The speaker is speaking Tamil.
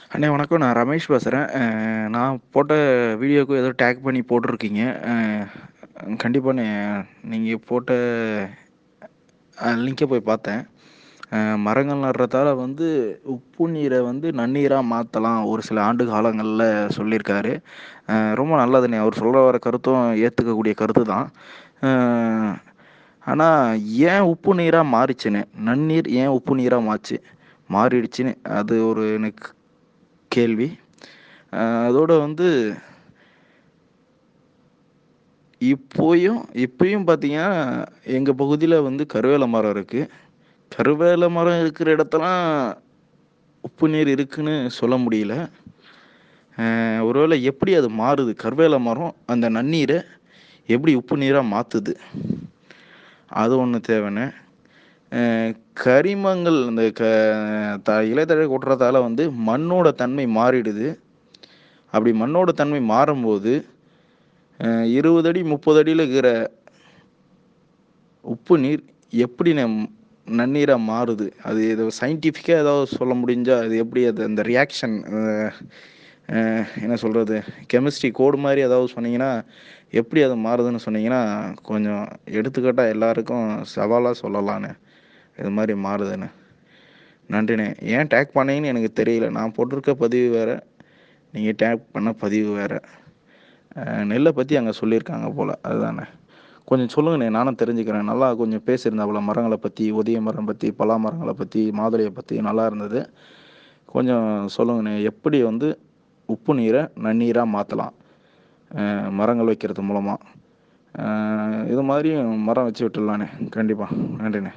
அண்ணே வணக்கம் நான் ரமேஷ் பேசுகிறேன் நான் போட்ட வீடியோவுக்கு ஏதோ டேக் பண்ணி போட்டிருக்கீங்க கண்டிப்பாண்ணே நீங்கள் போட்ட லிங்கை போய் பார்த்தேன் மரங்கள் நடுறதால வந்து உப்பு நீரை வந்து நன்னீராக மாற்றலாம் ஒரு சில ஆண்டு காலங்களில் சொல்லியிருக்காரு ரொம்ப நல்லதுண்ணே அவர் சொல்ல வர கருத்தும் ஏற்றுக்கக்கூடிய கருத்து தான் ஆனால் ஏன் உப்பு நீராக மாறிச்சுன்னு நன்னீர் ஏன் உப்பு நீராக மாச்சு மாறிடுச்சுன்னு அது ஒரு எனக்கு கேள்வி அதோட வந்து இப்போயும் இப்பயும் பார்த்தீங்கன்னா எங்கள் பகுதியில் வந்து கருவேல மரம் இருக்குது கருவேல மரம் இருக்கிற இடத்தெல்லாம் உப்பு நீர் இருக்குன்னு சொல்ல முடியல ஒருவேளை எப்படி அது மாறுது கருவேல மரம் அந்த நன்னீரை எப்படி உப்பு நீராக மாற்றுது அது ஒன்று தேவைன்னு கரிமங்கள் இந்த க த இலைத்தழை கொட்டுறதால வந்து மண்ணோட தன்மை மாறிடுது அப்படி மண்ணோட தன்மை மாறும்போது இருபது அடி முப்பது அடியில் இருக்கிற உப்பு நீர் எப்படி நம் நன்னீராக மாறுது அது ஏதோ சயின்டிஃபிக்காக ஏதாவது சொல்ல முடிஞ்சால் அது எப்படி அது அந்த ரியாக்ஷன் என்ன சொல்கிறது கெமிஸ்ட்ரி கோடு மாதிரி ஏதாவது சொன்னீங்கன்னா எப்படி அது மாறுதுன்னு சொன்னீங்கன்னா கொஞ்சம் எடுத்துக்காட்டாக எல்லாருக்கும் சவாலாக சொல்லலான்னு இது மாதிரி மாறுதுன்னு நன்றிண்ணே ஏன் டேக் பண்ணீங்கன்னு எனக்கு தெரியல நான் போட்டிருக்க பதிவு வேறு நீங்கள் டேக் பண்ண பதிவு வேறு நெல்லை பற்றி அங்கே சொல்லியிருக்காங்க போல் அதுதானே கொஞ்சம் சொல்லுங்கண்ணே நானும் தெரிஞ்சுக்கிறேன் நல்லா கொஞ்சம் பேசியிருந்தாப்புல மரங்களை பற்றி உதய மரம் பற்றி பலா மரங்களை பற்றி மாதுளையை பற்றி நல்லா இருந்தது கொஞ்சம் சொல்லுங்கண்ணே எப்படி வந்து உப்பு நீரை நன்னீராக மாற்றலாம் மரங்கள் வைக்கிறது மூலமாக இது மாதிரி மரம் வச்சு விட்டுடலாண்ணே கண்டிப்பாக நன்றிண்ணே